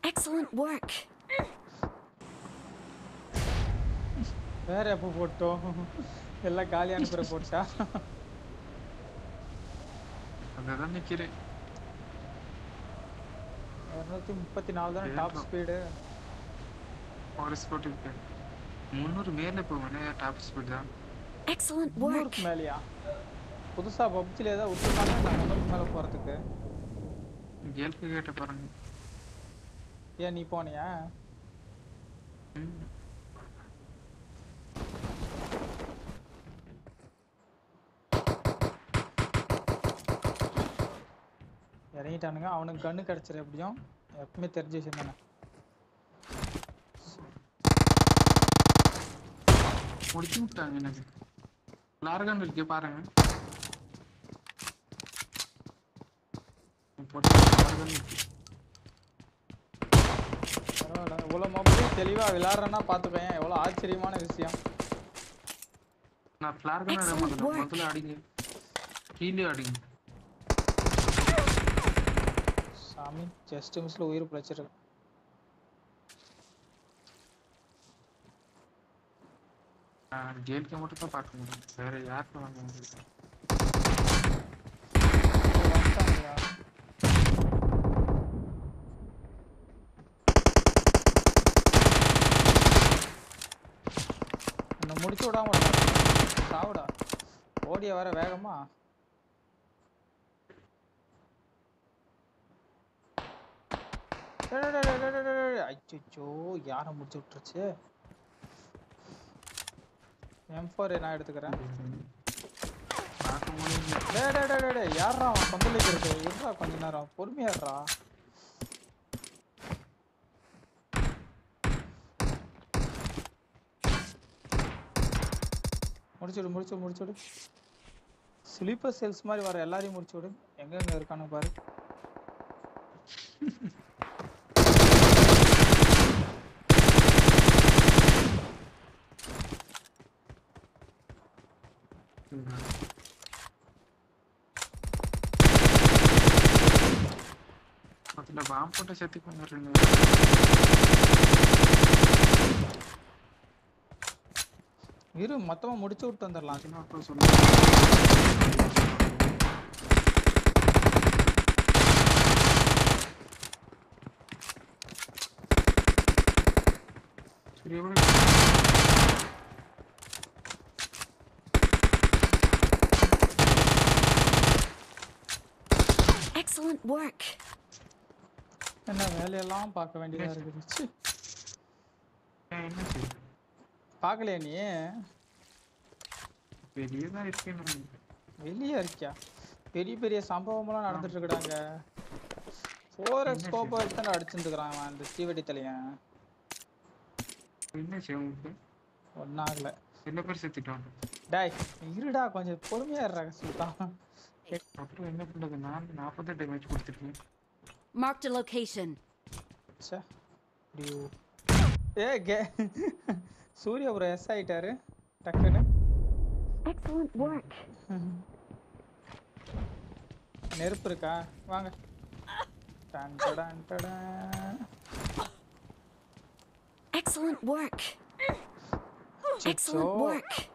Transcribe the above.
Excellent work. வேற எப்போ போட்டோம் எல்லாம் காலி அனுப்புற போட்டா அங்கதான் நிக்கிறேன் இரநூத்தி முப்பத்தி நாலு தானே டாப் ஏறலாம். ஸ்பீடு ஒரு ஸ்போர்ட் இருக்கு முந்நூறு மேல போவேனே டாப் ஸ்பீட் தான் Excellent work. முந்நூறுக்கு மேலேயா புதுசா பப்ஜில ஏதாவது விட்டுருக்காங்க நான் முந்நூறுக்கு மேலே போறதுக்கு கேள்வி கேட்ட பாருங்க ஏன் நீ போனியா ம். இறங்கிட்டானுங்க அவனுக்கு கண்ணு கிடைச்சிரு எப்படியும் எப்பவுமே தெரிஞ்ச விஷயம் தானே முடிச்சு விட்டாங்க எனக்கு லார்கன் இருக்கு பாருங்க போட்டு லார்கன் இருக்கு பரவாயில்ல இவ்வளோ மொபைல் தெளிவா விளையாடுறேன்னா பார்த்துக்கோயேன் எவ்வளோ ஆச்சரியமான விஷயம் நான் லார்கன் Excellent முதல்ல work. முதல்ல அடிங்க கீழே அடிங்க சாமி ஜஸ்ட் மிஸ்ல உயிர் பிழைச்சிருக்கு நான் கேல்கே மட்டும் தான் பார்க்க முடியும் வேற யாருக்கும் வாங்க முடியாது வந்துட்டானுயா. உன்னை முடிச்சு விடாம விட்டானுங்க. சாவுடா ஓடிய வர வேகமா அச்சோ யாரை முடிச்சு விட்டுருச்சு எம் ஃபோர் நான் எடுத்துக்கிறேன் பார்க்க முடியல டேய் டேய் டேய் டேய், டேய் யார்ரா அவன் பந்தலுக்கு இருக்கு இருடா கொஞ்ச நேரம் பொறுமையா இருடா முடிச்சுடு முடிச்சு முடிச்சுடு ஸ்லீப்பர் செல்ஸ் மாதிரி வர எல்லாரையும் முடிச்சு விடு எங்க எங்க இருக்கானு பாரு அதுல பாம்பு போட்டு செத்துக்கு வந்துடுறீங்க இரு மொத்தமா முடிச்சு விட்டு வந்துடலாம் சின்ன அப்புறம் சொல்லு சரி எவ்வளவு Excellent work. என்ன வேலையெல்லாம் பார்க்க வேண்டியதா இருக்குது ச்சீ. ஏன் என்ன செய்யுது பார்க்கலையா நீ வெளியே தான் இருக்கேன் நான் வெளியே இருக்கியா பெரிய பெரிய சம்பவம்லாம் நடந்துட்டு இருக்குடாங்க ஃபோர் எக்ஸ் கோப்பை எடுத்து தான் அடிச்சுருக்கிறான் அவன் அந்த தீவெடி தலையன் என்ன செய்ய உங்களுக்கு ஒன்னாகல சில பேர் செத்துட்டாங்க டேய் இருடா கொஞ்சம் பொறுமையா இருடா சுல்தான் அப்புறம் என்ன பண்றது நான் நாற்பது டேமேஜ் கொடுத்துருக்கேன் Marked a location. ச்சே டியூ ஏ கே சூர்யா ஒரு எஸ் ஆயிட்டாரு டக்குன்னு Excellent work. நெருப்பு இருக்கா வாங்க டன் டடன் டடன். Excellent work. அச்சச்சோ. Excellent work.